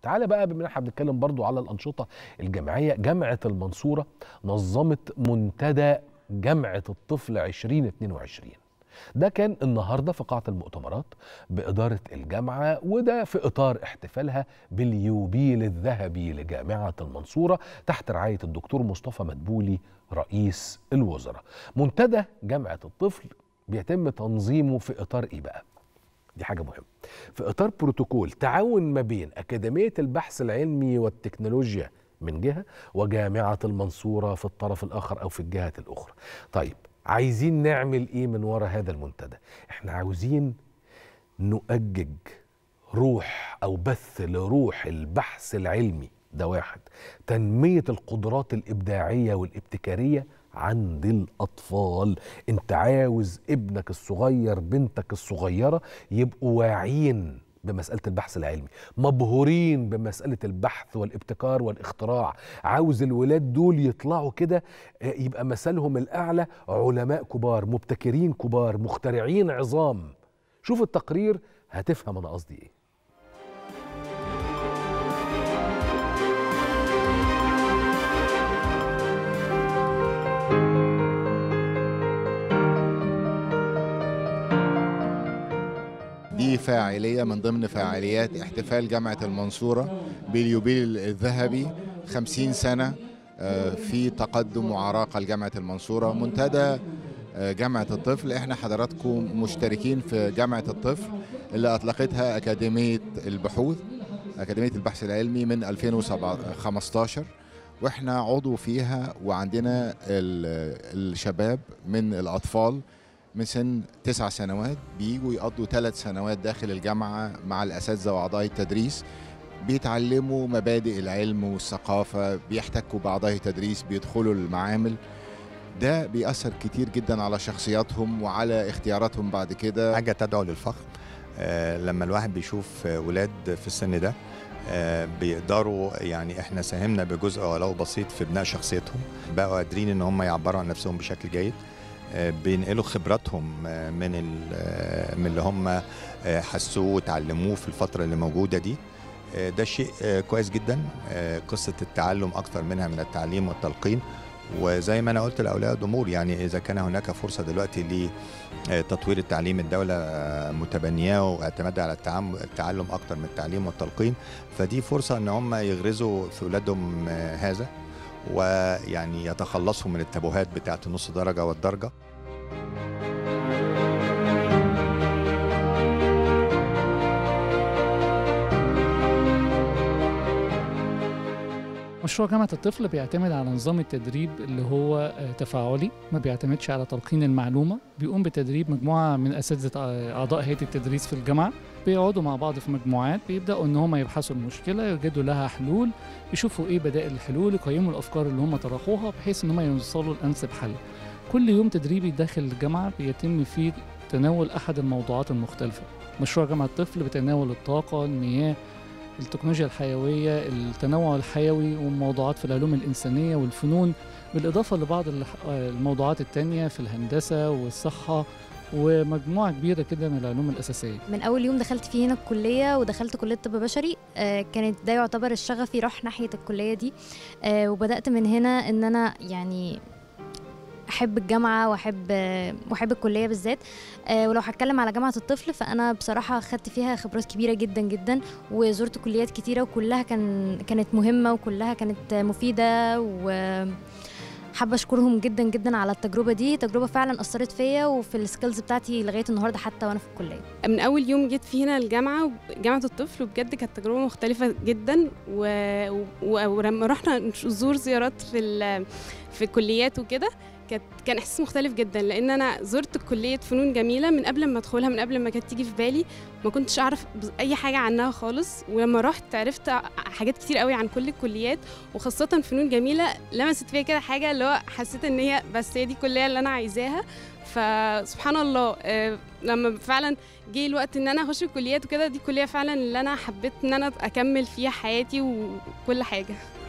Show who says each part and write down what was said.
Speaker 1: تعالى بقى بما احنا بنتكلم برضو على الانشطه الجامعيه جامعه المنصوره نظمت منتدى جامعه الطفل 2022 ده كان النهارده في قاعه المؤتمرات باداره الجامعه وده في اطار احتفالها باليوبيل الذهبي لجامعه المنصوره تحت رعايه الدكتور مصطفى مدبولي رئيس الوزراء. منتدى جامعه الطفل بيتم تنظيمه في اطار ايه بقى؟ دي حاجه مهمه. في اطار بروتوكول تعاون ما بين اكاديميه البحث العلمي والتكنولوجيا من جهه وجامعه المنصوره في الطرف الاخر او في الجهه الاخرى. طيب عايزين نعمل ايه من وراء هذا المنتدى احنا عاوزين نؤجج روح او بث لروح البحث العلمي ده واحد تنميه القدرات الابداعيه والابتكاريه عند الاطفال انت عاوز ابنك الصغير بنتك الصغيره يبقوا واعيين بمسألة البحث العلمي مبهورين بمسألة البحث والابتكار والاختراع عاوز الولاد دول يطلعوا كده يبقى مثلهم الأعلى علماء كبار مبتكرين كبار مخترعين عظام شوف التقرير هتفهم أنا قصدي إيه
Speaker 2: دي فاعلية من ضمن فاعليات احتفال جامعة المنصورة باليوبيل الذهبي 50 سنة في تقدم وعراقة لجامعة المنصورة منتدى جامعة الطفل احنا حضراتكم مشتركين في جامعة الطفل اللي اطلقتها أكاديمية البحوث أكاديمية البحث العلمي من 2015 واحنا عضو فيها وعندنا الشباب من الأطفال من سن تسع سنوات بيجوا يقضوا ثلاث سنوات داخل الجامعة مع الأساتذة وأعضاء التدريس بيتعلموا مبادئ العلم والثقافة بيحتكوا بأعضاء التدريس بيدخلوا المعامل ده بيأثر كتير جدا على شخصياتهم وعلى اختياراتهم بعد كده
Speaker 3: حاجة تدعو للفخر آه لما الواحد بيشوف ولاد في السن ده آه بيقدروا يعني احنا ساهمنا بجزء ولو بسيط في بناء شخصيتهم بقوا قادرين ان هم يعبروا عن نفسهم بشكل جيد بينقلوا خبراتهم من من اللي هم حسوه وتعلموه في الفترة اللي موجودة دي ده شيء كويس جدا قصة التعلم أكثر منها من التعليم والتلقين وزي ما أنا قلت لأولياء الأمور يعني إذا كان هناك فرصة دلوقتي لتطوير التعليم الدولة متبنياه واعتمادها على التعلم أكثر من التعليم والتلقين فدي فرصة إن هم يغرزوا في أولادهم هذا ويعني يتخلصوا من التابوهات بتاعة النص درجة والدرجة
Speaker 4: مشروع جامعة الطفل بيعتمد على نظام التدريب اللي هو تفاعلي ما بيعتمدش على تلقين المعلومة بيقوم بتدريب مجموعة من أساتذة أعضاء هيئة التدريس في الجامعة بيقعدوا مع بعض في مجموعات بيبدأوا إن هم يبحثوا المشكلة يوجدوا لها حلول يشوفوا إيه بدائل الحلول يقيموا الأفكار اللي هم طرحوها بحيث إن هم يوصلوا لأنسب حل كل يوم تدريبي داخل الجامعة بيتم فيه تناول أحد الموضوعات المختلفة مشروع جامعة الطفل بتناول الطاقة المياه التكنولوجيا الحيوية التنوع الحيوي والموضوعات في العلوم الإنسانية والفنون بالإضافة لبعض الموضوعات التانية في الهندسة والصحة ومجموعة كبيرة كده من العلوم الأساسية
Speaker 5: من أول يوم دخلت فيه هنا الكلية ودخلت كلية طب بشري آه كانت ده يعتبر الشغف يروح ناحية الكلية دي آه وبدأت من هنا إن أنا يعني احب الجامعه واحب واحب الكليه بالذات أه ولو هتكلم على جامعه الطفل فانا بصراحه خدت فيها خبرات كبيره جدا جدا وزرت كليات كتيره وكلها كان كانت مهمه وكلها كانت مفيده و حابه اشكرهم جدا جدا على التجربه دي تجربه فعلا اثرت فيا وفي السكيلز بتاعتي لغايه النهارده حتى وانا في الكليه
Speaker 6: من اول يوم جيت فيه هنا الجامعه جامعه الطفل وبجد كانت تجربه مختلفه جدا ولما رحنا نزور زيارات في في الكليات وكده كانت كان احساس مختلف جدا لان انا زرت كليه فنون جميله من قبل ما ادخلها من قبل ما كانت تيجي في بالي ما كنتش اعرف اي حاجه عنها خالص ولما رحت عرفت حاجات كتير قوي عن كل الكليات وخاصه فنون جميله لمست فيا كده حاجه اللي هو حسيت ان هي بس هي دي الكليه اللي انا عايزاها فسبحان الله لما فعلا جه الوقت ان انا اخش الكليات وكده دي كليه فعلا اللي انا حبيت ان انا اكمل فيها حياتي وكل حاجه